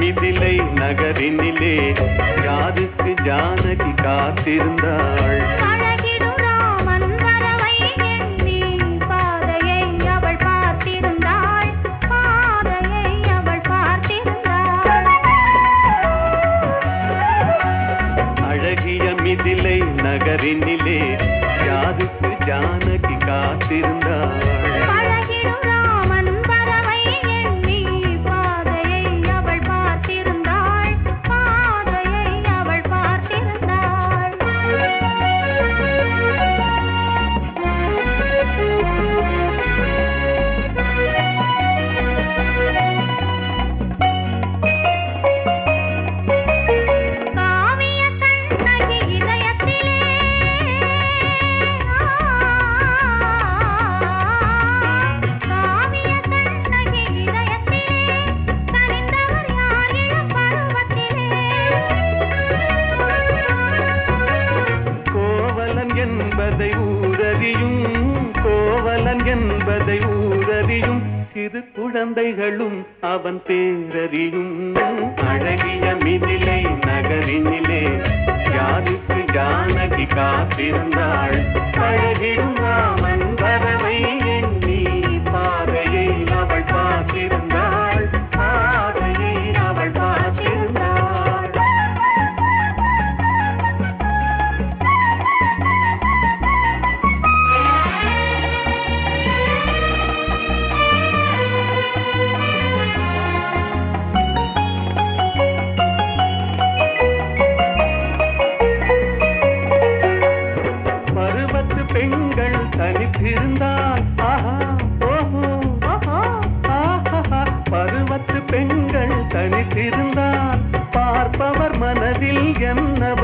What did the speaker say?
மிதிலை நகரினிலே யாருக்கு ஜானகி காத்திருந்தாள் அழகிடும் ராமன் வரவை எண்ணி பாதையை அவள் பார்த்திருந்தாள் பாதையை அவள் பார்த்திருந்தாள் அழகிய மிதிலை நகரினிலே யாருக்கு ஜானகி காத்திருந்தாள் அழகிடும் ராமன் வரவை எண்ணி பாதையை அவள் பார்த்திருந்தாள் பாதையை அவள் பார்த்திருந்தாள் காவிய கண்ணகி இதயத்திலே காவிய கண்ணகி இதயத்திலே கனிந்தவர் யார் இளம் பருவத்திலே கோவலன் என்பதை ஊரறியும் கோவலன் என்பதை ஊரறியும் சிறு குழந்தைகளும் அவன் பேரறியும் அழகிய மிதிலை நகரினிலே யாருக்கு ஜானகி காத்திருந்தாள் அழகிடும் ராமன் வரவை எண்ணி பாதையை அவள் பார்த்திருந்தாள் பாதையை அவள் பார்த்திருந்தாள் பருவத்து பெண்கள் தனித்திருந்தால் ஆஹா ஓஹோ ஓஹோ ஆஹா பருவத்து பெண்கள் தனித்திருந்தால் பார்ப்பவர் மனதில் என்ன